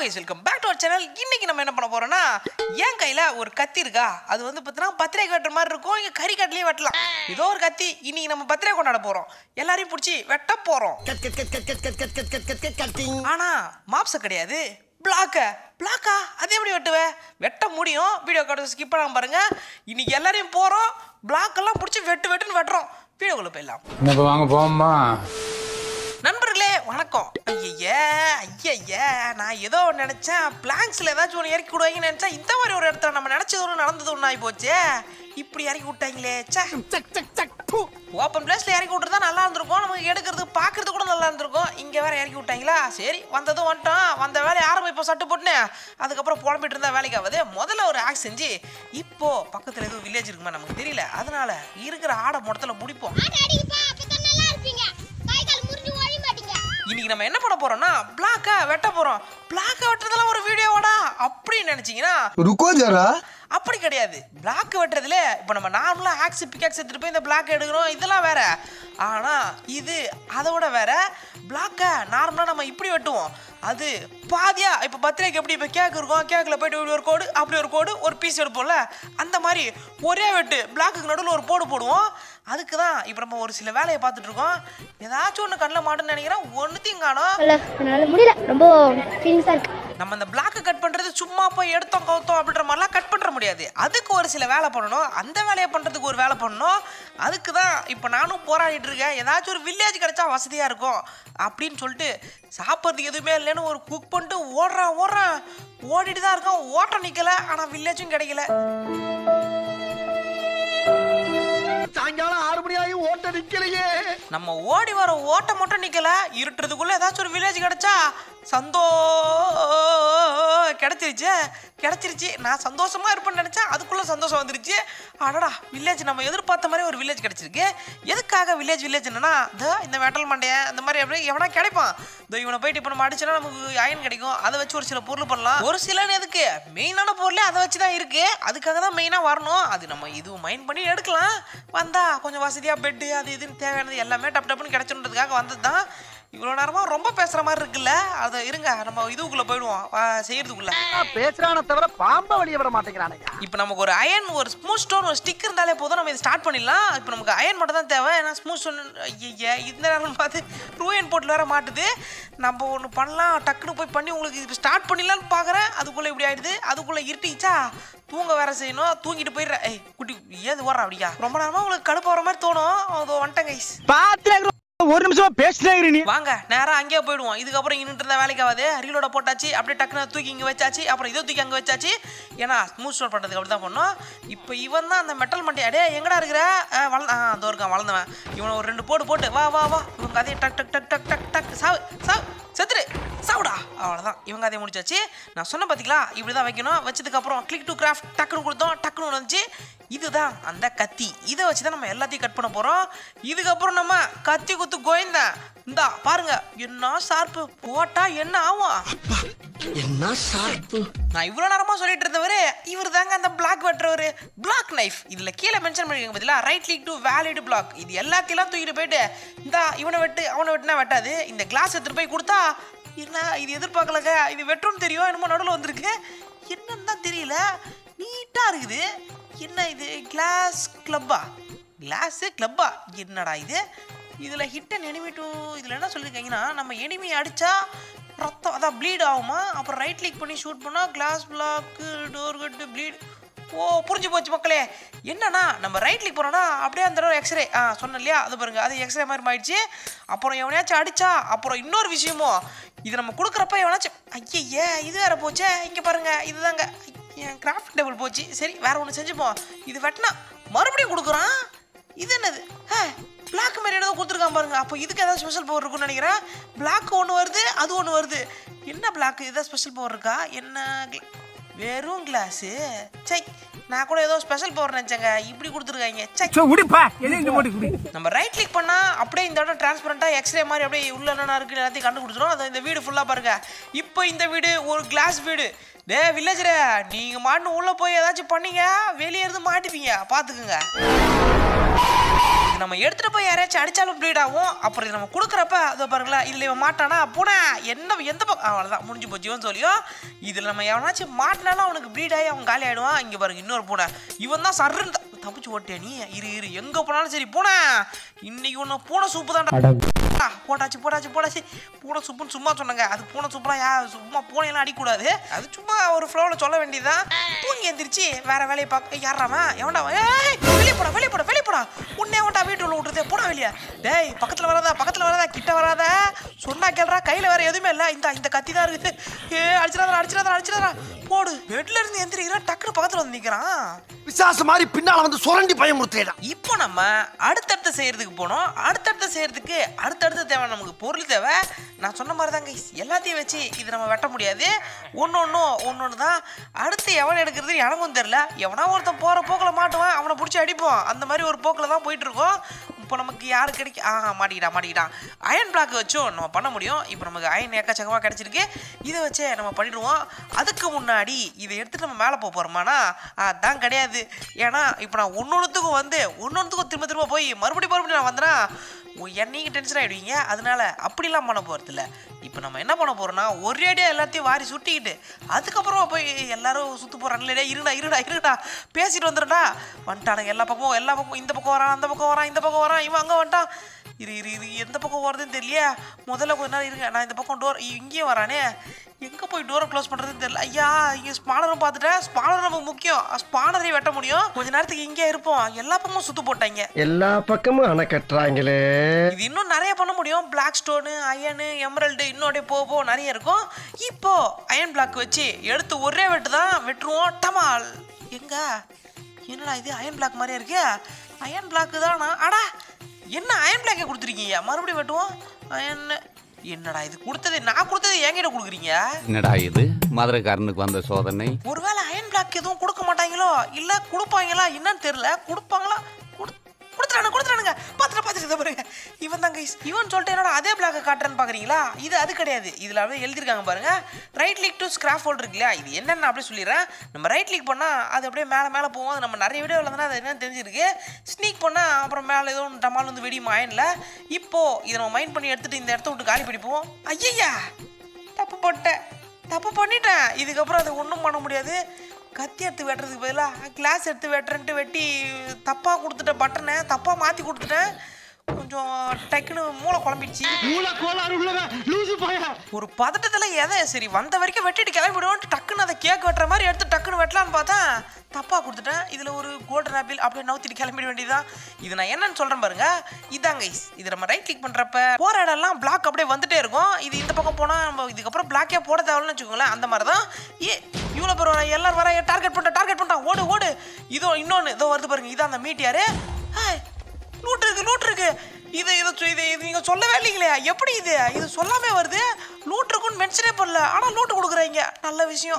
Guys welcome back to our channel இன்னைக்கு நம்ம என்ன பண்ண போறோம்னா என் கையில ஒரு கத்தி இருக்கா அது வந்து பார்த்தீங்கன்னா பத்திரை வெட்டுற மாதிரி இருக்கும் இங்க கறி கட்டிலே வெட்டலாம் ஏதோ ஒரு கத்தி இன்னைக்கு நம்ம பத்திரை கொண்டாட போறோம் எல்லாரையும் பிடிச்சி வெட்ட போறோம் cut cut cut cut cut cut cut cut cut cut cut cutting ஆனா மாப்ஸ கிடையாது பிளாக்க பிளாக்கா அது எப்படி வெட்டுவ வெட்ட முடியும் வீடியோ கார்டு ஸ்கிப் பண்ணாம பாருங்க இன்னைக்கு எல்லாரையும் போறோம் பிளாக் எல்லாம் பிடிச்சி வெட்டு வெட்டுன்னு வெட்டுறோம் வீடியோக்குள்ள போயிடலாம் இப்போ வாங்க போவோம்மா நண்பர்களே வணக்கம் ஐயய்ய ஐயய்ய நான் ஏதோ ஒன்று நினச்சேன் பிளாங்க்ஸில் ஏதாச்சும் ஒன்று இறக்கி விடுவாங்கன்னு நினச்சேன் இந்த மாதிரி ஒரு இடத்துல நம்ம நினச்சது ஒன்று நடந்தது ஒன்று ஆகி போச்சே இப்படி இறக்கி விட்டாங்களே சே சக் சக் சக் பூ ஓப்பன் பிளேஸில் இறக்கி விட்டுருந்தா நல்லா இருந்திருக்கும் நமக்கு எடுக்கிறது பார்க்கறது கூட நல்லா இருந்திருக்கும் இங்கே வேற இறக்கி விட்டாங்களா சரி வந்ததும் வந்துட்டோம் வந்த வேலையை ஆரம்பிப்போம் சட்டு போட்டுனேன் அதுக்கப்புறம் புலம்பிட்டு இருந்தா வேலைக்கு ஆகாது முதல்ல ஒரு ஆக்ட் செஞ்சு இப்போ பக்கத்தில் எதுவும் வில்லேஜ் இருக்குமா நமக்கு தெரியல அதனால இருக்கிற ஆடை மொத்தத்தில் முடிப்போம் ஆட்ட அடிங்கப்பா அப்பதான் நல்லா இருப்பீங்க கை கால் முறிஞ்சு ஒழி மாட்டீங்க இன்னைக்கு நம்ம என்ன பண்ண போறோம்னா பிளாக்க வெட்ட போறோம் பிளாக்க வெட்டுறதெல்லாம் ஒரு வீடியோவாடா அப்படின்னு நினைச்சீங்கன்னா रुको जरा அப்படி கிடையாது பிளாக் வெட்டுறதுல இப்போ நம்ம நார்மலாக ஆக்ஸ் பிக்காக்ஸ் எடுத்துட்டு போய் இந்த பிளாக் எடுக்கிறோம் இதெல்லாம் வேற ஆனா இது அதோட வேற பிளாக்கை நார்மலாக நம்ம இப்படி வெட்டுவோம் அது பாதியா இப்போ பர்த்டேக்கு எப்படி இப்போ கேக் இருக்கும் கேக்கில் போயிட்டு இப்படி ஒரு கோடு அப்படி ஒரு கோடு ஒரு பீஸ் எடுப்போம்ல அந்த மாதிரி ஒரே வெட்டு பிளாக்குக்கு நடுவில் ஒரு போடு போடுவோம் அதுக்கு தான் இப்போ நம்ம ஒரு சில வேலையை பார்த்துட்டு இருக்கோம் ஏதாச்சும் ஒன்று கண்ணில் மாட்டுன்னு நினைக்கிறேன் ஒன்றுத்தையும் காணோம் இல்ல என்னால முடியல ரொம்ப ஃபீலிங்ஸா இருக்கு நம்ம இந்த பிளாக்கை கட் பண்ணுறது சும்மா போய் எடுத்தோம் கவுத்தோம் அப்படின்ற மாதிரிலாம் கட் பண்ணுற முடியாது அதுக்கு ஒரு சில வேலை பண்ணணும் அந்த வேலையை பண்ணுறதுக்கு ஒரு வேலை பண்ணணும் அதுக்கு தான் இப்போ நானும் போராடிட்டு இருக்கேன் ஏதாச்சும் ஒரு வில்லேஜ் கிடைச்சா வசதியாக இருக்கும் அப்படின்னு சொல்லிட்டு சாப்பிட்றதுக்கு எதுவுமே இல்லைன்னு ஒரு குக் பண்ணிட்டு ஓடுறான் ஓடுறான் ஓடிட்டு தான் இருக்கான் ஓட்டம் நிற்கல ஆனால் வில்லேஜும் கிடைக்கல சாயங்காலம் ஆறு மணி ஆகி ஓட்ட நிக்கலையே நம்ம ஓடி வர ஓட்டம் மட்டும் நிக்கல இருட்டுறதுக்குள்ள ஏதாச்சும் ஒரு வில்லேஜ் கிடைச்சா சந்தோ கிடைச்சிருச்சு கிடைச்சிருச்சு நான் சந்தோஷமா இருப்பேன்னு நினைச்சேன் அதுக்குள்ள சந்தோஷம் வந்துருச்சு அடடா வில்லேஜ் நம்ம எதிர்பார்த்த மாதிரி ஒரு வில்லேஜ் கிடைச்சிருக்கு எதுக்காக வில்லேஜ் வில்லேஜ் என்னன்னா இதோ இந்த மெட்டல் மண்டையன் இந்த மாதிரி அப்படியே எவனா கிடைப்பான் இதோ இவனை போயிட்டு இப்போ நம்ம அடிச்சோன்னா நமக்கு அயன் கிடைக்கும் அதை வச்சு ஒரு சில பொருள் பண்ணலாம் ஒரு சிலன்னு எதுக்கு மெயினான பொருளே அதை வச்சு தான் இருக்கு அதுக்காக தான் மெயினாக வரணும் அது நம்ம இது மைண்ட் பண்ணி எடுக்கலாம் வந்தா கொஞ்சம் வசதியாக பெட்டு அது இதுன்னு தேவையானது எல்லாமே டப் டப்புன்னு கிடைச்சுன்றதுக்காக வந்தது தான் இவ்வளோ நேரமாக ரொம்ப பேசுகிற மாதிரி இருக்குல்ல அதை இருங்க நம்ம இதுக்குள்ளே போயிடுவோம் ஆ, செய்யறதுக்குள்ள பேசுறான தவிர பாம்ப வெளிய விட மாட்டேங்கிறானுங்க இப்போ நமக்கு ஒரு அயன் ஒரு ஸ்மூத் ஸ்டோன் ஒரு ஸ்டிக் இருந்தாலே போதும் நம்ம இதை ஸ்டார்ட் பண்ணிடலாம் இப்போ நமக்கு அயன் மட்டும் தான் தேவை ஏன்னா ஸ்மூத் ஸ்டோன் ஐயா இந்த நேரம் பார்த்து ரூயன் போட்டில் வேற மாட்டுது நம்ம ஒன்று பண்ணலாம் டக்குன்னு போய் பண்ணி உங்களுக்கு இப்போ ஸ்டார்ட் பண்ணிடலான்னு பார்க்குறேன் அதுக்குள்ளே இப்படி ஆயிடுது அதுக்குள்ளே இருட்டிச்சா தூங்க வேற செய்யணும் தூங்கிட்டு போயிடுறேன் ஏய் குட்டி ஏது ஓடுறா அப்படியா ரொம்ப நேரமாக உங்களுக்கு கடுப்பு வர மாதிரி தோணும் அது வந்துட்டேன் கைஸ் பாத்துல ஒரு நிமிஷம் பேசிட்டே நீ வாங்க நேரா அங்கேயே போயிடுவோம் இதுக்கப்புறம் இங்கிட்டு இருந்தா வேலைக்கு ஆகாது ரீலோட போட்டாச்சு அப்படியே டக்குன்னு தூக்கி இங்கே வச்சாச்சு அப்புறம் இதை தூக்கி அங்கே வச்சாச்சு ஏன்னா ஸ்மூத் ஸ்டோர் பண்ணுறதுக்கு அப்படி தான் பண்ணோம் இப்போ இவன் தான் அந்த மெட்டல் மண்டி அடே எங்கடா இருக்கிற ஆ, வள ஆ அதோ இருக்கான் வளர்ந்தவன் இவனை ஒரு ரெண்டு போடு போட்டு வா வா வா இவங்க அதே டக் டக் டக் டக் டக் டக் சாவு சாவு செத்துரு சாவுடா அவ்வளோதான் இவங்க அதே முடிச்சாச்சு நான் சொன்ன பார்த்தீங்களா இப்படி தான் வைக்கணும் வச்சதுக்கப்புறம் கிளிக் டு கிராஃப்ட் டக்குன்னு கொடுத்தோம் டக்குன்னு வந்துச்சு இதுதான் அந்த கத்தி இதை வச்சு தான் நம்ம எல்லாத்தையும் கட் பண்ண போகிறோம் இதுக்கப்புறம் நம்ம கத்தி குத்து கோயந்தேன் இந்தா பாருங்க என்ன ஷார்ப்பு போட்டா என்ன ஆகும் என்ன ஷார்ப்பு நான் இவ்வளோ நேரமாக சொல்லிட்டு இருந்தவர் இவர் தாங்க அந்த பிளாக் வெட்டுறவர் பிளாக் நைஃப் இதில் கீழே மென்ஷன் பண்ணிருக்கீங்க பதிலா right click to valid block இது எல்லாத்தையும் தூக்கிட்டு போயிட்டு இந்தா இவனை வெட்டு அவனை வெட்டினா வெட்டாது இந்த கிளாஸ் எடுத்துட்டு போய் கொடுத்தா என்ன இது எதிர்பார்க்கலங்க இது வெட்டும்னு தெரியும் என்னமோ நடுவில் வந்திருக்கு என்னன்னு தான் தெரியல நீட்டாக இருக்குது என்ன இது கிளாஸ் கிளப்பா கிளாஸு கிளப்பா என்னடா இது இதில் ஹிட் அண்ட் எனிமி டூ இதில் என்ன சொல்லியிருக்காங்கன்னா நம்ம எனிமி அடித்தா ரத்தம் அதான் ப்ளீட் ஆகுமா அப்புறம் ரைட் கிளிக் பண்ணி ஷூட் பண்ணால் கிளாஸ் பிளாக்கு டோர் கட்டு ப்ளீட் ஓ புரிஞ்சு போச்சு மக்களே என்னன்னா நம்ம ரைட் கிளிக் பண்ணோம்னா அப்படியே அந்த எக்ஸ்ரே ஆ சொன்னேன் இல்லையா அது பாருங்க அது எக்ஸ்ரே மாதிரி ஆயிடுச்சு அப்புறம் எவனையாச்சும் அடிச்சா அப்புறம் இன்னொரு விஷயமும் இது நம்ம கொடுக்குறப்ப எவனாச்சும் ஐயே இது வேற போச்சே இங்கே பாருங்க இதுதாங்க என் கிராஃப்ட் டேபிள் போச்சு சரி வேற ஒன்று செஞ்சுப்போம் இது வெட்டினா மறுபடியும் கொடுக்குறான் இது என்னது ஹே பிளாக் மாதிரி ஏதோ கொடுத்துருக்கான் பாருங்க அப்போ இதுக்கு ஏதாவது ஸ்பெஷல் பவர் இருக்கும்னு நினைக்கிறேன் பிளாக் ஒன்று வருது அது ஒன்று வருது என்ன பிளாக் ஏதாவது ஸ்பெஷல் பவர் இருக்கா என்ன gla- வெறும் கிளாஸு சை நான் கூட ஏதோ ஸ்பெஷல் பவர் நினச்சேங்க இப்படி கொடுத்துருக்காங்க சை உடிப்பா எது இந்த போட்டு குடி நம்ம ரைட் கிளிக் பண்ணா அப்படியே இந்த இடம் டிரான்ஸ்பரண்டா எக்ஸ்ரே மாதிரி அப்படியே உள்ள என்னென்ன இருக்கு எல்லாத்தையும் கண்டுபிடிச்சிடும் அதை இந்த வீடு ஃபுல்லா பாருங்க இப்போ இந்த வீடு ஒரு கிளாஸ் வீடு டே வில்லேஜரே நீங்க மாட்டு உள்ள போய் ஏதாச்சும் பண்ணீங்க வெளியே இருந்து மாட்டிப்பீங்க பாத்துக்குங்க இது நம்ம எடுத்துட்டு போய் யாரையாச்சும் அடிச்சாலும் ப்ளீட் ஆகும் அப்புறம் இது நம்ம கொடுக்குறப்ப அதோ பாருங்களேன் இதுல இவன் மாட்டானா பூனை என்ன எந்த பக்கம் அவ்வளோதான் முடிஞ்சு போச்சு இவன் சொல்லியும் இதுல நம்ம எவனாச்சும் மாட்டினாலும் அவனுக்கு ப்ளீட் ஆகி அவன் காலி ஆயிடுவான் இங்க பாருங்க இன்னொரு பூனை இவன் தான் சர்ன்னு த- தப்பிச்சு ஓட்டியா நீ இரு இரு எங்க போனாலும் சரி பூனை இன்னைக்கு ஒன்று பூனை சூப்பு தான் போட்டாச்சு போட்டாச்சு போட்டாச்சு பூனை சூப்புன்னு சும்மா சொன்னாங்க அது பூனை சூப்பரா யா சும்மா பூனையெல்லாம் அடிக்கூடாது அது சும்மா ஒரு ஃப்ளோவில் சொல்ல வேண்டியதுதான் தூங்கி எந்திரிச்சு வேற வேலையை பார்க்க யாராமா எவன்டா அவன்? ஏய் வெளியே போடா வெளியே போடா வெளியே போடா உன்னே அவன்டா வீட்டுக்குள்ள விட்டுருது போடா வெளியே டேய் பக்கத்தில் வராதா பக்கத்தில் வராதா கிட்ட வராத சொன்னா கேள்றா கையில் வேற எதுவுமே இல்லை இந்த இந்த கத்தி தான் இருக்குது ஏ அடிச்சிடாதா அடிச்சிடாதா அடிச்சிடாதா போடு பெட்ல இருந்து எந்திரிக்கிறான் டக்குனு பக்கத்தில் வந்து நிற்கிறான் பிசாசு மாதிரி பின்னால வந்து சுரண்டி பயமுறுத்தேடா இப்போ நம்ம அடுத்தடுத்து செய்யறதுக்கு போனோம் அடுத்தடுத்து செய்யறதுக்கு அடுத்தடுத்து தேவை நமக்கு பொருள் தேவை நான் சொன்ன மாதிரி தாங்க எல்லாத்தையும் வச்சு இது நம்ம வெட்ட முடியாது ஒன்று ஒன்றும் ஒன்று ஒன்று தான் அடுத்து எவன் எடுக்கிறது எனக்கும் தெரில எவனா ஒருத்தன் போகிற போக்கில் மாட்டுவான் அவனை பிடிச்சி அடிப்போம் அந்த மாதிரி ஒரு போக்கில் தான் போயிட்டு இருக்கோம் இப்போ நமக்கு யாரு கிடைக்க ஆ மாட்டிக்கிட்டான் மாட்டிக்கிட்டான் அயன் பிளாக் வச்சும் நம்ம பண்ண முடியும் இப்போ நமக்கு அயன் எக்கச்சக்கமாக கிடச்சிருக்கு இதை வச்சே நம்ம பண்ணிடுவோம் அதுக்கு முன்னாடி இதை எடுத்துட்டு நம்ம மேலே போக போகிறோமானா அதான் கிடையாது ஏன்னா இப்போ நான் ஒன்று ஒன்றுத்துக்கும் வந்து ஒன்று ஒன்றுத்துக்கும் திரும்ப திரும்ப போய் மறுபடியும் மறுபடியும் நான் வந்தேன்னா என்னைக்கு டென்ஷன் ஆகிடுவீங்க அதனால அப்படிலாம் பண்ண போகிறதில்ல இப்போ நம்ம என்ன பண்ண போகிறோம்னா ஒரே அடியாக எல்லாத்தையும் வாரி சுட்டிக்கிட்டு அதுக்கப்புறமா போய் எல்லாரும் சுற்று போகிறாங்களே இருடா இருடா இருடா பேசிட்டு வந்துடுடா வந்துட்டானுங்க எல்லா பக்கமும் எல்லா பக்கமும் இந்த பக்கம் வரான் அந்த பக்கம் வரான் இந்த பக்கம் வரான் இவன் அங்கே வந்துட்டான் இரு இரு இரு எந்த பக்கம் வருதுன்னு தெரியல முதல்ல கொஞ்ச நேரம் இருங்க நான் இந்த பக்கம் டோர் இங்கேயும் வரானே எங்கே போய் டோரை க்ளோஸ் பண்ணுறதுன்னு தெரியல ஐயா இங்கே ஸ்பானரும் பார்த்துட்டேன் ஸ்பானர் நமக்கு முக்கியம் ஸ்பானரையும் வெட்ட முடியும் கொஞ்ச நேரத்துக்கு இங்கே இருப்போம் எல்லா பக்கமும் சுத்து போட்டாங்க எல்லா பக்கமும் அணை கட்டுறாங்களே இது இன்னும் நிறைய பண்ண முடியும் பிளாக் ஸ்டோனு அயனு எமரல்டு இன்னும் அப்படியே போக போக நிறைய இருக்கும் இப்போ அயன் பிளாக் வச்சு எடுத்து ஒரே வெட்டு தான் வெட்டுருவோம் டமால் எங்க என்னடா இது அயன் பிளாக் மாதிரியே இருக்கு அயன் பிளாக் தானா அடா என்ன அயன் பிளாக்கே கொடுத்துருக்கீங்க மறுபடியும் வெட்டுவோம் அயன் என்னடா இது கொடுத்தது நான் கொடுத்தது என்கிட்ட கொடுக்குறீங்க என்னடா இது மதுரைக்காரனுக்கு வந்த சோதனை ஒருவேளை அயன் பிளாக் எதுவும் கொடுக்க மாட்டாங்களோ இல்ல கொடுப்பாங்களா என்னன்னு தெரியல கொடுப்பாங்களா கொடு- கொடுத்துறானு கொடுத்துறானுங்க பாத்துட்டு பாத்துட்டு பாருங்க இவன் தான் கைஸ் இவன் சொல்லிட்டு என்னடா அதே பிளாக் காட்டுறேன்னு பாக்குறீங்களா இது அது கிடையாது இதுல அப்படியே எழுதிருக்காங்க பாருங்க right click to scrap fold இருக்கு இல்லையா இது என்னன்னு அப்படியே சொல்லிடுறேன் நம்ம ரைட் லீக் பண்ணா அது அப்படியே மேலே மேலே போகும் அது நம்ம நிறைய வீடியோவில் இருந்தால் அது என்னன்னு தெரிஞ்சிருக்கு ஸ்னீக் பண்ணா அப்புறம் மேலே ஏதோ ஒன்று டமால் வந்து வெடி மாயனில் இப்போ இதை நம்ம மைண்ட் பண்ணி எடுத்துட்டு இந்த இடத்த விட்டு காலி பிடிப்போம் ஐயய்யா தப்பு போட்டேன் தப்பு பண்ணிட்டேன் இதுக்கப்புறம் அதை ஒன்றும் பண்ண முடியாது கத்தி எடுத்து வெட்டுறதுக்கு பதிலாக கிளாஸ் எடுத்து வெட்டுறேன்ட்டு வெட்டி தப்பாக கொடுத்துட்ட பட்டனை தப்பாக மாற்றி கொடுத்துட்டேன் கொஞ்சம் டக்குன்னு மூளை குழம்பிடுச்சு மூல கோளாறு உள்ளவன் லூசு பையா ஒரு பதட்டத்தில் எதை சரி வந்த வரைக்கும் வெட்டிட்டு கிளம்பிடுவோன்ட்டு டக்குன்னு அதை கேக் வெட்டுற மாதிரி எடுத்து டக்குன்னு வெட்டலான்னு பார்த்தா தப்பாக கொடுத்துட்டேன் இதில் ஒரு கோல்டன் ஆப்பிள் அப்படியே நவுத்திட்டு கிளம்பிட வேண்டியதுதான் இது நான் என்னன்னு சொல்கிறேன் பாருங்க இதாங்க guys. இது நம்ம ரைட் கிளிக் பண்ணுறப்ப போகிற இடம்லாம் பிளாக் அப்படியே வந்துட்டே இருக்கும் இது இந்த பக்கம் போனால் நம்ம இதுக்கப்புறம் பிளாக்கே போட தேவைன்னு வச்சுக்கோங்களேன் அந்த மாதிரி தான் ஏ இவ்வளோ பேர் வரா எல்லாரும் வர டார்கெட் பண்ணிட்டா டார்கெட் பண்ணிட்டா ஓடு ஓடு இதோ இன்னொன்று இதோ வருது பாருங்க இதான் அந்த மீட்டியாரு ஹாய் லூட் இருக்கு லூட் இருக்கு இது இது சொ- இது இது நீங்க சொல்லவே இல்லைங்களே எப்படி இது இது சொல்லாமே வருது லூட் இருக்குன்னு மென்ஷனே பண்ணல ஆனா லூட் கொடுக்குறீங்க நல்ல விஷயம்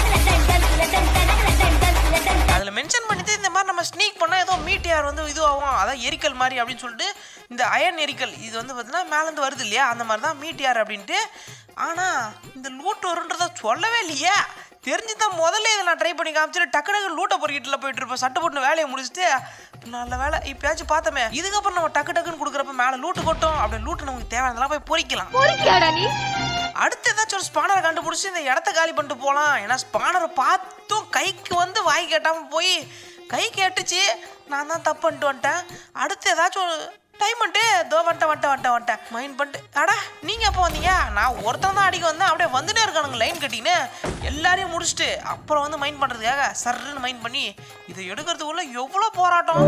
அதுல மென்ஷன் பண்ணிட்டு இந்த மாதிரி நம்ம ஸ்னீக் பண்ணா ஏதோ மீட்டியார் வந்து இது ஆகும் அதான் எரிக்கல் மாதிரி அப்படின்னு சொல்லிட்டு இந்த அயன் எரிக்கல் இது வந்து பார்த்தீங்கன்னா மேலேருந்து வருது இல்லையா அந்த மாதிரி தான் மீட்டியார் அப்படின்ட்டு ஆனா இந்த லூட் வருன்றத சொல்லவே இல்லையே தெரிஞ்சு தான் முதல்ல இதை நான் ட்ரை பண்ணி காமிச்சிட்டு டக்கு டக்கு லூட்டை பொறுக்கிட்டுல போயிட்டு இருப்பேன் சட்டை போட்டு வேலையை முடிச்சுட்டு நல்ல வேலை இப்பயாச்சும் பார்த்தோமே இதுக்கப்புறம் நம்ம டக்கு டக்குன்னு கொடுக்குறப்ப மேலே லூட்டு கொட்டும் அப்படி லூட்டு நமக்கு தேவையானதெல்லாம் போய் பொறிக்கலாம் பொறுக்கியாடா நீ அடுத்து ஏதாச்சும் ஒரு ஸ்பானரை கண்டுபிடிச்சி இந்த இடத்த காலி பண்ணிட்டு போகலாம் ஏன்னா ஸ்பானரை பார்த்தும் கைக்கு வந்து வாய் கேட்டாமல் போய் கை கேட்டுச்சு நான் தான் தப்பு பண்ணிட்டு வந்துட்டேன் அடுத்து ஏதாச்சும் ஒரு டைம் பண்ணிட்டு தோ வந்துட்டேன் வந்துட்டேன் வந்துட்டேன் வந்துட்டேன் மைண்ட் பண்ணிட்டு அடா நீங்கள் எப்போ வந்தீங்க நான் ஒருத்தன் தான் அடிக்க வந்தேன் அப்படியே வந்துட்டே இருக்கானுங்க லைன் கட்டின்னு எல்லாரையும் முடிச்சுட்டு அப்புறம் வந்து மைண்ட் பண்ணுறதுக்காக சர்ன்னு மைண்ட் பண்ணி இதை எடுக்கிறதுக்குள்ள எவ்வளோ போராட்டம்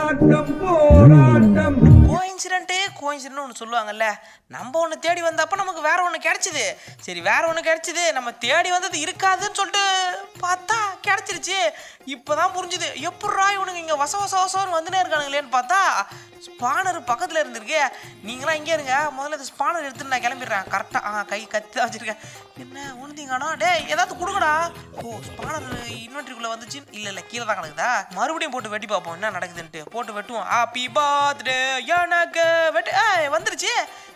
கோயின்சிடென்ட்டு கோயின்சிடென்ட் ஒன்று சொல்லுவாங்கல்ல நம்ம ஒன்று தேடி வந்தப்போ நமக்கு வேற ஒன்று கிடைச்சிது சரி வேற ஒன்று கிடைச்சிது நம்ம தேடி வந்தது இருக்காதுன்னு சொல்லிட்டு பார்த்தா கிடைச்சிருச்சு இப்போதான் புரிஞ்சுது எப்பட்றா இவனுங்க இங்கே வச வச வசம்னு வந்துனே இருக்கானுங்களேன்னு பார்த்தா ஸ்பானர் பக்கத்தில் இருந்திருக்கு நீங்களாம் இங்கே இருங்க முதல்ல இந்த ஸ்பானர் எடுத்துட்டு நான் கிளம்பிடுறேன் கரெக்டாக ஆ கை கத்தி தான் வச்சிருக்கேன் என்ன ஒன்றுத்தீங்கண்ணா டேய் ஏதாவது கொடுங்கடா ஓ ஸ்பானர் இன்வென்ட்ரிக்குள்ளே வந்துச்சு இல்லை இல்லை கீழே தான் கிடக்குதா மறுபடியும் போட்டு வெட்டி பார்ப்போம் என்ன நடக்குதுன்ட்டு போட்டு வெட்டுவோம் ஹாப்பி பர்த்டே எனக்கு வெட்டு ஏய் வந்துருச்சு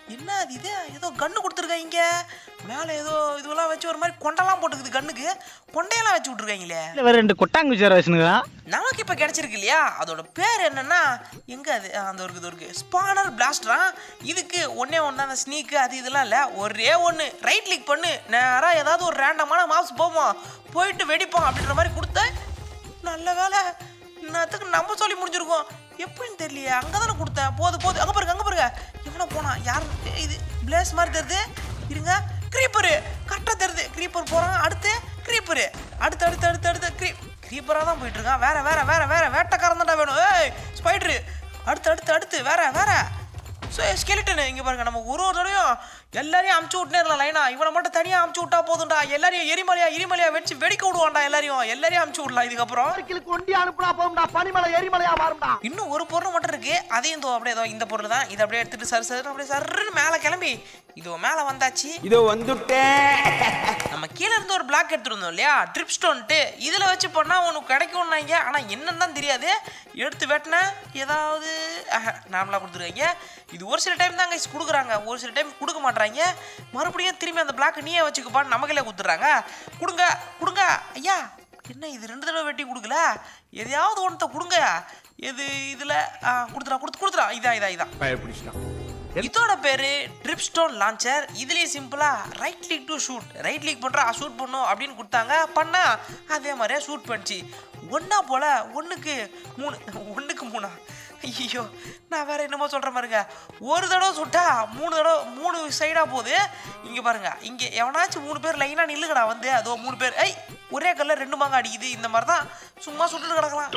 என்ன அது இது ஏதோ கன்று கொடுத்துருக்காங்க மேலே ஏதோ இதுவெல்லாம் வச்சு ஒரு மாதிரி கொண்டெல்லாம் போட்டுக்குது கண்ணுக்கு கொண்டையெல்லாம் வச்சு விட்ருக்காங்களே வேற ரெண்டு கொட்டாங்குச்சி வேற வச்சுனுங்க நமக்கு இப்போ கிடைச்சிருக்கு இல்லையா அதோட பேர் என்னன்னா எங்க அது ஆ, அந்த இருக்குது இருக்கு ஸ்பானர் பிளாஸ்டரா இதுக்கு ஒன்னே ஒன்று அந்த ஸ்னீக்கு அது இதெல்லாம் இல்லை ஒரே ஒன்று ரைட் கிளிக் பண்ணு நேராக ஏதாவது ஒரு ரேண்டமான மாப்ஸ் போவோம் போயிட்டு வெடிப்போம் அப்படின்ற மாதிரி கொடுத்த நல்ல வேலை இன்னத்துக்கு நம்ம சொல்லி முடிஞ்சிருக்கோம் எப்படின்னு தெரியலையே அங்கே தானே கொடுத்தேன் போது போது அங்கே பாருங்க அங்கே பாருங்க எவ்வளோ போனா யார் இது பிளேஸ் மாதிரி தெரியுது இருங்க க்ரீப்பரு கரெக்டாக தெரியுது க்ரீப்பர் போகிறான் அடுத்து க்ரீப்பரு அடுத்து அடுத்து அடுத்து அடுத்து க்ரீ க்ரீப்பராக தான் போயிட்டு இருக்கான் வேற வேற வேற வேற வேட்டைக்காரன் தான்டா வேணும் ஏய் ஸ்பைட்ரு அடுத்து அடுத்து அடுத்து வேற வேற ஸோ ஸ்கெலிட்டனு இங்கே பாருங்க நம்ம ஒரு ஒரு தடவையும் எல்லாரையும் அமுச்சு விட்டுனே இருக்கலாம் லைனா இவனை மட்டும் தனியாக அமுச்சு விட்டா போதும்டா எல்லாரையும் எரிமலையா எரிமலையா வச்சு வெடிக்க விடுவான்டா எல்லாரையும் எல்லாரையும் அமுச்சு விடலாம் இதுக்கப்புறம் சைக்கிளுக்கு ஒண்டி அனுப்புனா போகும்டா பனிமலை எரிமலையா மாறும்டா இன்னும் ஒரு பொருள் மட்டும் இருக்கு அதையும் இதோ அப்படியே இதோ இந்த பொருள் தான் இதை அப்படியே எடுத்துட்டு சரு சரு அப்படியே சருன்னு மேலே கிளம்பி இதோ மேலே வந்தாச்சு இதோ வந்துட்டேன் நம்ம கீழே இருந்து ஒரு பிளாக் எடுத்துருந்தோம் இல்லையா ட்ரிப் ஸ்டோன்ட்டு இதில் வச்சு பண்ணால் உனக்கு கிடைக்கும்னாங்க ஆனால் என்னன்னு தான் தெரியாது எடுத்து வெட்டினேன் ஏதாவது நார்மலாக கொடுத்துருக்காங்க இது ஒரு சில டைம் தான் கைஸ் கொடுக்குறாங்க ஒரு சில டைம் கொடுக்க மாட்றாங்க மறுபடியும் திரும்பி அந்த பிளாக் நீயே வச்சுக்கப்பான்னு நமக்கே கொடுத்துட்றாங்க கொடுங்க கொடுங்க ஐயா என்ன இது ரெண்டு தடவை வெட்டி கொடுக்கல எதையாவது ஒன்றத்தை கொடுங்க எது இதில் கொடுத்துடா கொடுத்து கொடுத்துடா இதா இதா இதான் இதோட பேரு ட்ரிப் ஸ்டோன் லான்ச்சர் இதுலயே சிம்பிளா right click to shoot right click பண்றா ஷூட் பண்ணும் அப்படின்னு கொடுத்தாங்க பண்ணா அதே மாதிரியே ஷூட் பண்ணிச்சு ஒண்ணா போல ஒண்ணுக்கு மூணு ஒண்ணுக்கு மூணா ஐயோ நான் வேற என்னமோ சொல்ற பாருங்க ஒரு தடவை சுட்டா மூணு தடவை மூணு சைடா போகுது இங்க பாருங்க இங்க எவனாச்சும் மூணு பேர் லைனா நில்லுங்கடா வந்து அதோ மூணு பேர் ஐ ஒரே கல்ல ரெண்டு மாங்க அடிக்குது இந்த மாதிரி தான் சும்மா சுட்டுட்டு கிடக்கலாம்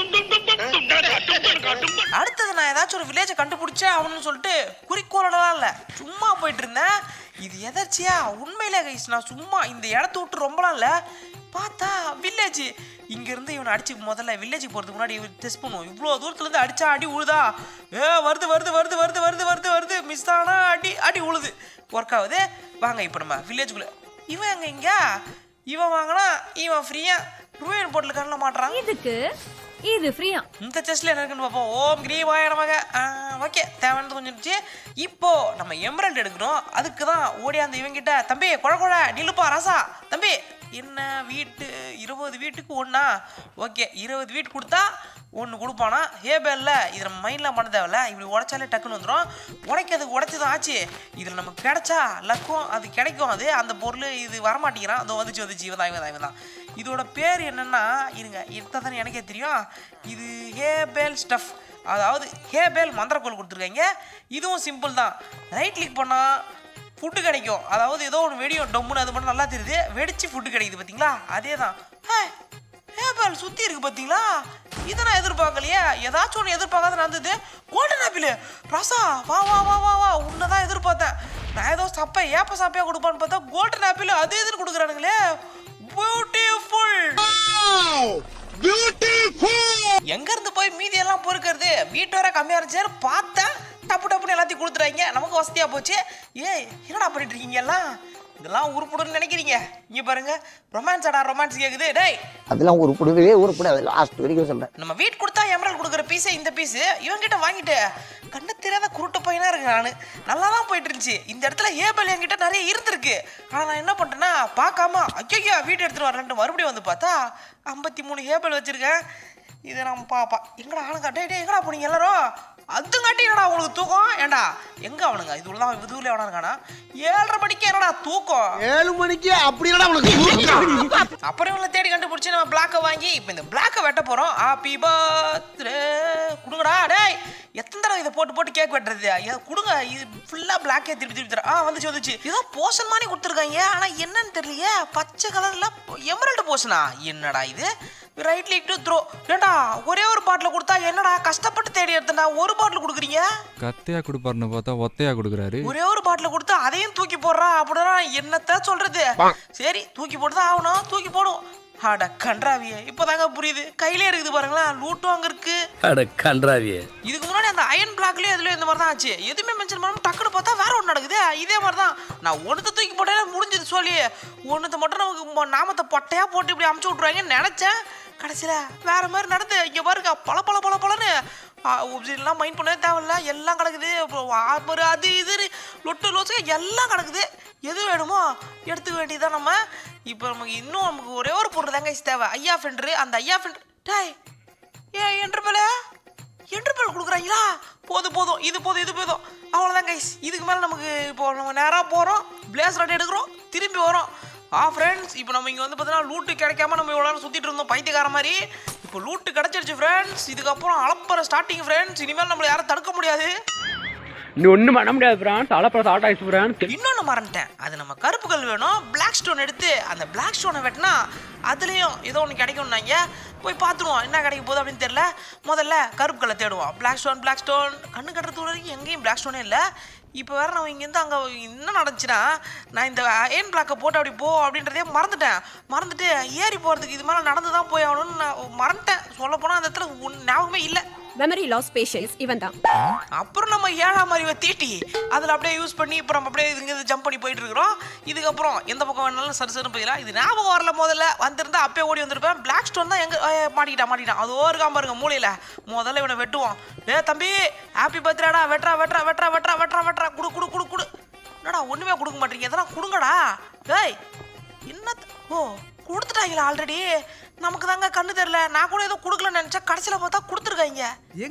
அடுத்தது நான் ஏதாச்சும் ஒரு வில்லேஜை கண்டுபிடிச்சேன் அவனு சொல்லிட்டு குறிக்கோளெல்லாம் இல்லை சும்மா போயிட்டு இருந்தேன் இது எதர்ச்சியா உண்மையிலே கைஸ் நான் சும்மா இந்த இடத்த விட்டு ரொம்பலாம் இல்லை பார்த்தா வில்லேஜ் இங்கேருந்து இவனை அடிச்சு முதல்ல வில்லேஜுக்கு போகிறதுக்கு முன்னாடி இவன் டெஸ்ட் பண்ணுவோம் இவ்வளோ தூரத்துலேருந்து அடிச்சா அடி உழுதா ஏ வருது வருது வருது வருது வருது வருது வருது மிஸ் ஆனா அடி அடி உழுது ஒர்க் ஆகுது வாங்க இப்போ நம்ம வில்லேஜுக்குள்ளே இவன் எங்க இங்க இவன் வாங்கினா இவன் ஃப்ரீயாக ரூயன் போட்டில் கண்ணில் மாட்டுறான் இதுக்கு இது ஃப்ரீயா இந்த செஸ்ல என்ன இருக்குன்னு பார்ப்போம் ஓம் கிரீவாய நமக ஓகே தேவையானது கொஞ்சம் இருந்துச்சு இப்போ நம்ம எம்ரல்ட் எடுக்கணும் அதுக்கு தான் ஓடியாந்து இவங்கிட்ட தம்பி குழ குழ நிலுப்பா ராசா தம்பி என்ன வீட்டு இருபது வீட்டுக்கு ஒன்றா ஓகே இருபது வீட்டு கொடுத்தா ஒன்று கொடுப்பானா ஹேபேலில் இதை நம்ம மைண்டில் பண்ண தேவையில்ல இப்படி உடைச்சாலே டக்குன்னு வந்துடும் உடைக்கிறதுக்கு உடைச்சி தான் ஆச்சு இதில் நமக்கு கிடைச்சா லக்கும் அது கிடைக்கும் அது அந்த பொருள் இது வரமாட்டேங்கிறான் அதோ வந்துச்சு வந்துச்சு இவன் தான் இவன் தான் இவன் தான் இதோட பேர் என்னன்னா இருங்க இதுதான் எனக்கே தெரியும் இது ஹேபேல் ஸ்டஃப் அதாவது ஹேபேல் மந்திரக்கோள் கொடுத்துருக்காங்க இதுவும் சிம்பிள் தான் ரைட் கிளிக் பண்ணால் ஃபுட்டு கிடைக்கும் அதாவது ஏதோ ஒன்று வெடியும் டொம்முன்னு அது மட்டும் நல்லா தெரியுது வெடிச்சு ஃபுட்டு கிடைக்குது பார்த்தீங்களா அதே தான் ஹேபேல் சுற்றி இருக்கு பார்த்தீங்களா இதை நான் எதிர்பார்க்கலையே ஏதாச்சும் ஒன்று எதிர்பார்க்காத நடந்தது கோல்டன் ஆப்பிள் ரசா வா வா வா வா வா உன்னை தான் எதிர்பார்த்தேன் நான் ஏதோ சப்பை ஏப்ப சப்பையா கொடுப்பான்னு பார்த்தா கோல்டன் ஆப்பிள் அது எதிர் கொடுக்குறானுங்களே பியூட்டிஃபுல் எங்க இருந்து போய் மீதி எல்லாம் பொறுக்கிறது வீட்டு வர கம்மியா இருந்துச்சு பார்த்தேன் டப்பு டப்புன்னு எல்லாத்தையும் கொடுத்துறாங்க நமக்கு வசதியா போச்சு ஏய் என்னடா பண்ணிட்டு இருக்கீங்க எல்லாம் இதெல்லாம் உருப்படுன்னு நினைக்கிறீங்க இங்க பாருங்க ரொமான்ஸ் அடா ரொமான்ஸ் கேக்குது டேய் அதெல்லாம் உருப்படவே உருப்படாது லாஸ்ட் வரைக்கும் சொல்றேன் நம்ம வீட் கொடுத்தா எமரல் கொடுக்குற பீஸே இந்த பீஸ் இவன்கிட்ட வாங்கிட்டு கண்ணு தெரியாத குருட்டு பையனா இருக்கு நான் நல்லா தான் போயிட்டு இருந்துச்சு இந்த இடத்துல ஏபல் என்கிட்ட நிறைய இருந்திருக்கு ஆனா நான் என்ன பண்ணிட்டேன்னா பார்க்காம ஐயோ வீட்டு எடுத்துட்டு வரேன்ட்டு மறுபடியும் வந்து பார்த்தா ஐம்பத்தி மூணு ஏபல் வச்சிருக்கேன் இதை நம்ம பாப்பா எங்கடா ஆளுங்க டே டே எங்கடா போனீங்க எல்லாரும் அதுங்காட்டி என்னடா உங்களுக்கு தூக்கம் ஏண்டா எங்க அவனுங்க இது உள்ள இதுல எவனா இருக்கானா ஏழரை மணிக்கு என்னடா தூக்கம் ஏழு மணிக்கு அப்படி என்னடா உனக்கு தூக்கம்? அப்புறம் இவங்களை தேடி கண்டுபிடிச்சி நம்ம பிளாக்கை வாங்கி இப்போ இந்த பிளாக்கை வெட்ட போகிறோம் ஹாப்பி பர்த்டே கொடுங்கடா டேய் எத்தனை தடவை இதை போட்டு போட்டு கேக் வெட்டுறது இதை கொடுங்க இது ஃபுல்லாக பிளாக்கே திருப்பி திருப்பி தர ஆ வந்துச்சு வந்துச்சு ஏதோ போஷன் மாதிரி கொடுத்துருக்காங்க ஆனால் என்னன்னு தெரியலையே பச்சை கலரில் எமரல்டு போஷனா என்னடா இது ரைட் லைக் டு த்ரோ ஏண்டா ஒரே ஒரு பாட்டில் கொடுத்தா என்னடா கஷ்டப்பட்டு தேடி எடுத்தேன்டா ஒரு பாட்டில் கொடுக்குறீங்க கத்தையா கொடுப்பாருன்னு பார்த்தா ஒத்தையா கொடுக்குறாரு ஒரே ஒரு பாட்டில் கொடுத்து அதையும் தூக்கி போடுறா அப்படின்னா என்னத்த சொல்றது சரி தூக்கி போட்டு தான் ஆகணும் தூக்கி போடும் அட கன்றாவியே இப்போதாங்க புரியுது கையிலே இருக்குது பாருங்களேன் லூட்டும் அங்க இருக்கு அட கன்றாவியே இதுக்கு முன்னாடி அந்த அயன் பிளாக்லயே இதுலயும் இந்த மாதிரி தான் ஆச்சு எதுவுமே மென்ஷன் பண்ணாம டக்குனு பார்த்தா வேற ஒன்று நடக்குது இதே மாதிரி தான் நான் ஒன்றத்தை தூக்கி போட்டேன் முடிஞ்சது சொல்லி ஒன்றத்தை மட்டும் நமக்கு மொ- நாமத்தை பொட்டையா போட்டு இப்படி அமுச்சு விட்ருவாங்கன்னு நினைச்சேன் கடைசியில் வேற மாதிரி நடந்து இங்கே பாருங்க பல பல பல பலன்னு எல்லாம் மைண்ட் பண்ணவே தேவையில்ல எல்லாம் கிடக்குது அப்புறம் ஆப்பர் அது இது லொட்டு லோச்சு எல்லாம் கிடக்குது எது வேணுமோ எடுத்துக்க வேண்டியதுதான் நம்ம இப்போ நமக்கு இன்னும் நமக்கு ஒரே ஒரு பொருள் தாங்க தேவை ஐயா ஃபெண்டரு அந்த ஐயா ஃபெண்டர் டாய் ஏ என்று போல என்று பேர் கொடுக்குறாங்களா போதும் போதும் இது போதும் இது போதும் அவ்வளோதான் கைஸ் இதுக்கு மேலே நமக்கு இப்போ நம்ம நேராக போகிறோம் பிளேஸ் ரெடி எடுக்கிறோம் திரும்பி வரோம் ஆ ஃப்ரெண்ட்ஸ் இப்போ நம்ம இங்கே வந்து பார்த்தீங்கன்னா லூட்டு கிடைக்காம நம்ம இவ்வளோ நேரம் சுற்றிட்டு இருந்தோம் பைத்தியக்கார மாதிரி இப்போ லூட்டு கிடச்சிருச்சு ஃப்ரெண்ட்ஸ் இதுக்கப்புறம் அளப்பற ஸ்டார்டிங் ஃப்ரெண்ட்ஸ் இனிமேல் நம்மளை யாரும் தடுக்க முடியாது நீ ஒன்றும் பண்ண முடியாது பிரான்ஸ் அலப்பறம் ஸ்டார்ட் ஆயிடுச்சு பிரான்ஸ் இன்னொன்று மறந்துட்டேன் அது நம்ம கருப்பு கல் வேணும் பிளாக் ஸ்டோன் எடுத்து அந்த பிளாக் ஸ்டோனை வெட்டினா அதுலேயும் ஏதோ ஒன்று கிடைக்கும்னாங்க போய் பார்த்துருவோம் என்ன கிடைக்க போகுது அப்படின்னு தெரியல முதல்ல கருப்பு கல்லை தேடுவோம் பிளாக் ஸ்டோன் பிளாக் ஸ்டோன் கண்ணு கட்டுறது வரைக்கும் எங்கேயும் பிளாக் ஸ்டோனே இல்லை இப்போ வேற நம்ம இங்கேருந்து அங்கே என்ன நடந்துச்சுன்னா நான் இந்த அயன் பிளாக்கை போட்டு அப்படி போ அப்படின்றதே மறந்துட்டேன் மறந்துட்டு ஏறி போகிறதுக்கு இது மேலே நடந்து தான் போய் ஆகணும்னு நான் மறந்துட்டேன் சொல்லப் போனால் அந்த இடத்துல உன் ஞாபகமே இல்லை மெமரி லாஸ் பேஷன்ஸ் இவன் தான் அப்புறம் நம்ம ஏழாம் அறிவை தீட்டி அதில் அப்படியே யூஸ் பண்ணி இப்போ நம்ம அப்படியே இங்கே ஜம்ப் பண்ணி போயிட்டு இருக்கிறோம் இதுக்கப்புறம் எந்த பக்கம் வேணாலும் சரி சரி போயிடலாம் இது ஞாபகம் வரல முதல்ல வந்திருந்தா அப்பயே ஓடி வந்திருப்பேன் பிளாக் ஸ்டோன் தான் எங்கே மாட்டிக்கிட்டான் மாட்டிக்கிட்டான் அதோ இருக்காம பாருங்க மூலையில் முதல்ல இவனை வெட்டுவோம் ஏ தம்பி ஹாப்பி பர்த்டேடா வெட்றா வெட்றா வெட்றா வெட்றா வெட்றா வெட்றா குடு குடு குடு குடு என்னடா ஒன்றுமே கொடுக்க மாட்டீங்க எதனா கொடுங்கடா டேய் என்ன ஓ கொடுத்துட்டாங்களா ஆல்ரெடி நமக்கு தாங்க கண்ணு தெரியல நான் கூட ஏதோ கொடுக்கலன்னு நினச்சா கடைசியில் பார்த்தா கொடுத்துருக்காங்க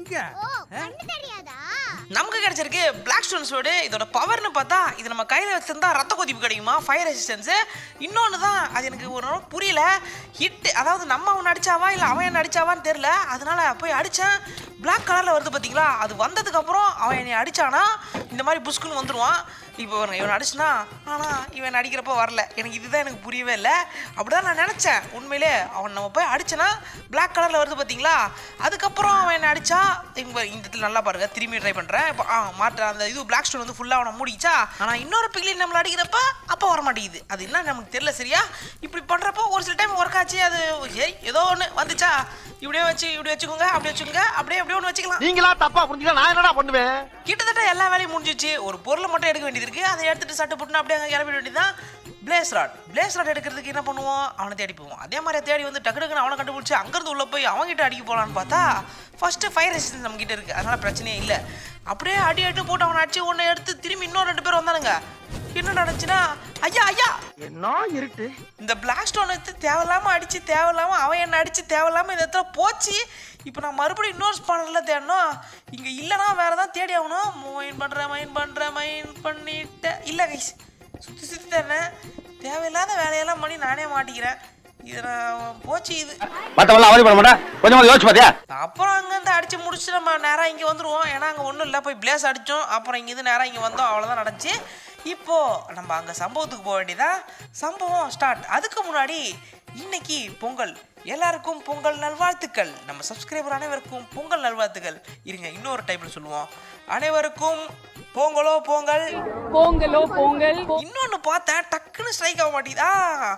ஓ கண்ணு தெரியாதா நமக்கு கிடைச்சிருக்கு பிளாக் ஸ்டோன் சோடு இதோட பவர்னு பார்த்தா இது நம்ம கையில் வச்சிருந்தா ரத்த கொதிப்பு கிடைக்குமா ஃபயர் ரெசிஸ்டன்ஸு இன்னொன்று தான் அது எனக்கு ஒரு நாள் புரியல ஹிட் அதாவது நம்ம அவன் அடிச்சாவா இல்லை அவன் என்ன அடிச்சாவான்னு தெரில அதனால போய் அடித்தேன் பிளாக் கலரில் வருது பார்த்தீங்களா அது வந்ததுக்கப்புறம் அவன் என்னை அடிச்சானா இந்த மாதிரி புஷ்குன்னு வந்துடுவான் இப்போ பாருங்க, இவன் அடிச்சுனா ஆனால் இவன் அடிக்கிறப்ப வரல எனக்கு இதுதான் எனக்கு புரியவே இல்லை அப்படிதான் நான் நினச்சேன் உண்மையிலே அவன் நம்ம போய் அடிச்சனா பிளாக் கலரில் வருது பார்த்தீங்களா அதுக்கப்புறம் அவன் என்ன அடிச்சா இங்க இந்த இடத்துல நல்லா பாருங்க திரும்பி ட்ரை பண்ணுறேன் இப்போ ஆ மாற்ற அந்த இது பிளாக் ஸ்டோன் வந்து ஃபுல்லாக அவனை மூடிச்சா ஆனால் இன்னொரு பிக்லின் நம்மளை அடிக்கிறப்ப அப்போ வர மாட்டேங்குது அது என்ன நமக்கு தெரியல சரியா இப்படி பண்ணுறப்போ ஒரு சில டைம் ஒர்க் ஆச்சு அது சரி ஏதோ ஒன்று வந்துச்சா இப்படியே வச்சு இப்படி வச்சுக்கோங்க அப்படி வச்சுக்கோங்க அப்படியே அப்படியே ஒன்று வச்சுக்கலாம் நீங்களா தப்பா புரிஞ்சுக்கலாம் நான் என்னடா பண்ணுவேன் கிட்டத்தட்ட எல்லா வேலையும் முடிஞ்சிச்சு ஒரு பொருளை மட்டும் எடுக்க வேண்டியது இருக்கு அதை எடுத்துட்டு சட்டு புட்டுன்னு அப்படியே அங்கே கிளம்பிட வேண்டியதுதான் பிளேஸ் ராட் பிளேஸ் ராட் எடுக்கிறதுக்கு என்ன பண்ணுவோம் அவனை தேடி போவோம் அதே மாதிரி தேடி வந்து டக்கு டக்குன்னு அவனை கண்டுபிடிச்சி அங்கேருந்து உள்ளே போய் அவன்கிட்ட அடிக்க போகலான்னு பார்த்தா ஃபர்ஸ்ட் ஃபயர் ரெசிஸ்டன்ஸ் நம்ம கிட்ட இருக்கு அதனால பிரச்சனையே இல்லை அப்படியே அடி அடி போட்டு அவனை அடிச்சு ஒன்று எடுத்து திரும்பி இன்னும் ரெண்டு பேர் வந்தானுங்க என்ன நடந்துச்சுன்னா ஐயா ஐயா என்ன இருட்டு இந்த பிளாக் ஸ்டோன் எடுத்து தேவையில்லாம அடிச்சு தேவையில்லாம அவன் என்ன அடிச்சு தேவையில்லாம இந்த இடத்துல போச்சு இப்போ நான் மறுபடியும் இன்னொரு ஸ்பானரில் தேடணும் இங்கே இல்லைனா வேற ஏதாவது தேடி ஆகணும் மைன் பண்ணுறேன் மைன் பண்ணுறேன் மைன் பண்ணிட்டேன் இல்லை கைஸ் சுற்றி சுற்றி தேடினேன் தேவையில்லாத வேலையெல்லாம் பண்ணி நானே மாட்டிக்கிறேன் இது நான் போச்சு இது மற்றவெல்லாம் அவதி பண்ண மாட்டேன் கொஞ்சம் யோசிச்சு பார்த்தியா அப்புறம் அங்கேருந்து அடித்து முடிச்சு நம்ம நேராக இங்கே வந்துடுவோம் ஏன்னா அங்கே ஒன்றும் இல்லை போய் பிளேஸ் அடித்தோம் அப்புறம் இங்கேருந்து நேராக இங்கே வந்தோம் அவ்வளோதான் நடந்துச்சு இப்போது நம்ம அங்கே சம்பவத்துக்கு போக வேண்டியதான் சம்பவம் ஸ்டார்ட் அதுக்கு முன்னாடி இன்னைக்கு பொங்கல் எல்லாருக்கும் பொங்கல் நல்வாழ்த்துக்கள் நம்ம சப்ஸ்கிரைபர் அனைவருக்கும் பொங்கல் நல்வாழ்த்துக்கள் இருங்க இன்னொரு டைப்ல சொல்லுவோம் அனைவருக்கும் பொங்கலோ பொங்கல் பொங்கலோ பொங்கல் இன்னொன்று பார்த்தேன் டக்குன்னு ஸ்ட்ரைக் ஆக மாட்டேதா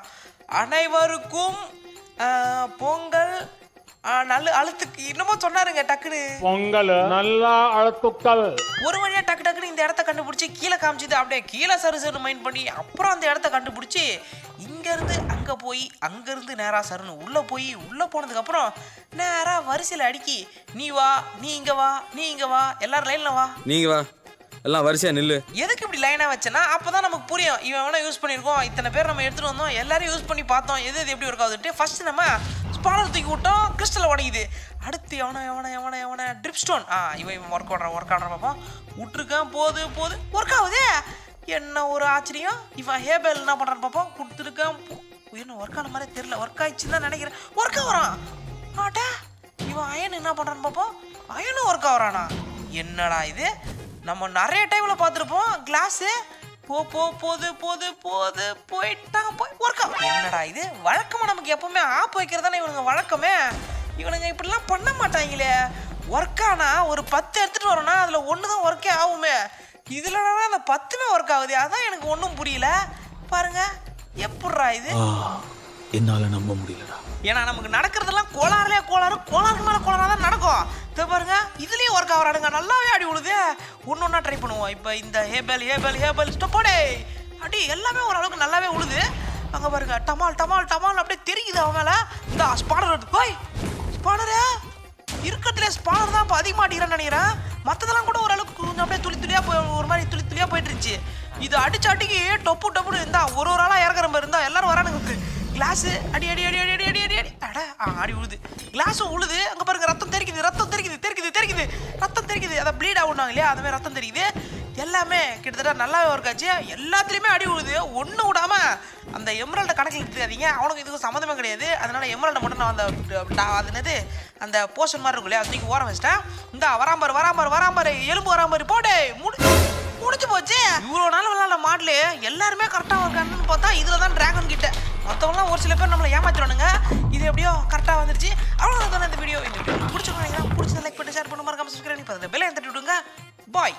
அனைவருக்கும் ஆஹ், பொங்கல் ஆஹ், நல்ல அழுத்துக்கு என்னமோ சொன்னாருங்க டக்குன்னு பொங்கல் நல்லா அழுத்துக்கள் ஒரு வழியா டக்கு டக்குன்னு இந்த இடத்த கண்டுபிடிச்சி கீழே காமிச்சது அப்படியே கீழே சரு சரு மைண்ட் பண்ணி அப்புறம் அந்த இடத்த கண்டுபிடிச்சி இங்கேருந்து அங்கே போய் அங்கேருந்து நேராக சருன்னு உள்ளே போய் உள்ளே போனதுக்கப்புறம் நேராக வரிசையில் அடிக்கி நீ வா நீ இங்கே வா நீ இங்கே வா எல்லாரும் லைனில் வா நீங்க வா எல்லாம் வரிசையா நில்லு எதுக்கு இப்படி லைனாக வச்சேன்னா அப்போ தான் நமக்கு புரியும் இவன் வேணா யூஸ் பண்ணியிருக்கோம் இத்தனை பேர் நம்ம எடுத்துகிட்டு வந்தோம் எல்லாரும் யூஸ் பண்ணி பார்த்தோம் எது எது எப்படி ஒர்க் ஆகுதுன்ட்டு ஃபர்ஸ்ட் நம்ம ஸ்பானர் தூக்கி விட்டோம் கிறிஸ்டல் உடையுது அடுத்து எவனை எவனை எவனை எவனை ட்ரிப் ஸ்டோன் ஆ இவன் இவன் ஒர்க் ஆடுறான் ஒர்க் ஆடுறான் பார்ப்போம் விட்டுருக்கேன் போது போது ஒர்க் ஆகுதே என்ன ஒரு ஆச்சரியம் இவன் ஹேபேல் என்ன பண்ணுறான்னு பார்ப்போம் கொடுத்துருக்கேன் போ- என்ன ஒர்க் ஆன மாதிரி தெரியல ஒர்க் ஆயிடுச்சுன்னு தான் நினைக்கிறேன் ஒர்க் ஆகுறான் ஆட்டா இவன் அயன் என்ன பண்ணுறான்னு பார்ப்போம் அயனும் ஒர்க் ஆகுறானா என்னடா இது நம்ம நிறைய டைம்ல பார்த்துருப்போம் கிளாஸு போ போ போது போது போது போயிட்டான் போய் ஒர்க் என்னடா இது வழக்கமாக நமக்கு எப்பவுமே ஆப் வைக்கிறது தானே இவனுங்க வழக்கமே இவனுங்க இப்படிலாம் பண்ண மாட்டாங்களே ஒர்க் ஆனா ஒரு பத்து எடுத்துட்டு வரோம்னா அதில் ஒன்று தான் ஒர்க்கே ஆகுமே இதில் அந்த பத்துமே ஒர்க் ஆகுது அதான் எனக்கு ஒன்றும் புரியல பாருங்க எப்பட்றா இது என்னால நம்ப முடியலடா ஏன்னா நமக்கு நடக்கிறதெல்லாம் கோளாறுலே கோளாறு கோளாறு மேலே கோளாறாக தான் நடக்கும் இதை பாருங்க இதுலேயும் ஒர்க் ஆகிறாடுங்க நல்லாவே அடி விழுது ஒன்று ஒன்றா ட்ரை பண்ணுவோம் இப்போ இந்த ஹேபல் ஹேபல் ஹேபல் ஸ்டப்போடே அடி எல்லாமே ஓரளவுக்கு நல்லாவே உழுது அங்க பாருங்க டமால் டமால் டமால் அப்படியே தெரிக்குது அவன் மேல இந்த ஸ்பானர் வருது போய் ஸ்பானரே இருக்கிறதுல ஸ்பானர் தான் இப்போ அதிகமாக அடிக்கிறான்னு நினைக்கிறேன் மற்றதெல்லாம் கூட ஓரளவுக்கு கொஞ்சம் அப்படியே துளி துளியாக போய் ஒரு மாதிரி துளி துளியாக போயிட்டு இருந்துச்சு இது அடிச்ச அடிக்கு டொப்பு டொப்புன்னு இருந்தா ஒரு ஒரு ஆளாக இறக்குற மாதிரி இருந்தா எல்லாரும் வரானுங்க கிளாஸ் அடி அடி அடி அடி அடி அடி அடி அடி அட ஆ ஆடி உழுது கிளாஸும் உழுது அங்கே பாருங்க ரத்தம் தெரிக்குது ரத்தம் தெரிக்குது தெரிக்குது தெரிக்குது ரத்தம் தெரிக்குது அதை ப்ளீட் ஆகுனாங்க இல்லையா அந்த மாதிரி ரத்தம் தெரிக்குது எல்லாமே கிட்டத்தட்ட நல்லாவே ஒர்க் ஆச்சு எல்லாத்துலேயுமே அடி உழுது ஒன்று விடாம அந்த எம்ரல்ட கணக்கில் எடுத்துக்காதீங்க அவனுக்கு இதுக்கு சம்மந்தமே கிடையாது அதனால எம்ரல்ட மட்டும் நான் அந்த டா- அது என்னது அந்த போர்ஷன் மாதிரி இருக்கும் இல்லையா அது தூக்கி ஓரம் வச்சிட்டேன் இந்த வராம்பாரு வராம்பாரு வராம்பாரு எலும்பு வராம்பாரு போடே முடி முடிஞ்சு போச்சு இவ்வளோ நாள் விளாட மாடலு எல்லாருமே கரெக்டாக இருக்கான்னு பார்த்தா இதில் தான் டிராகன் கிட்ட மற்றவங்களாம் ஒரு சில பேர் நம்மளை ஏமாத்திடுவானுங்க இது எப்படியோ கரெக்டாக வந்துருச்சு அவ்வளோ இந்த வீடியோ இந்த வீடியோ பிடிச்சிருக்கோம் பிடிச்ச லைக் பண்ணி ஷேர் பண்ண மறக்காம சப்ஸ்கிரைப் பண்ணி பார்த்துட்டு பெல் தட்டி விடுங்க பாய்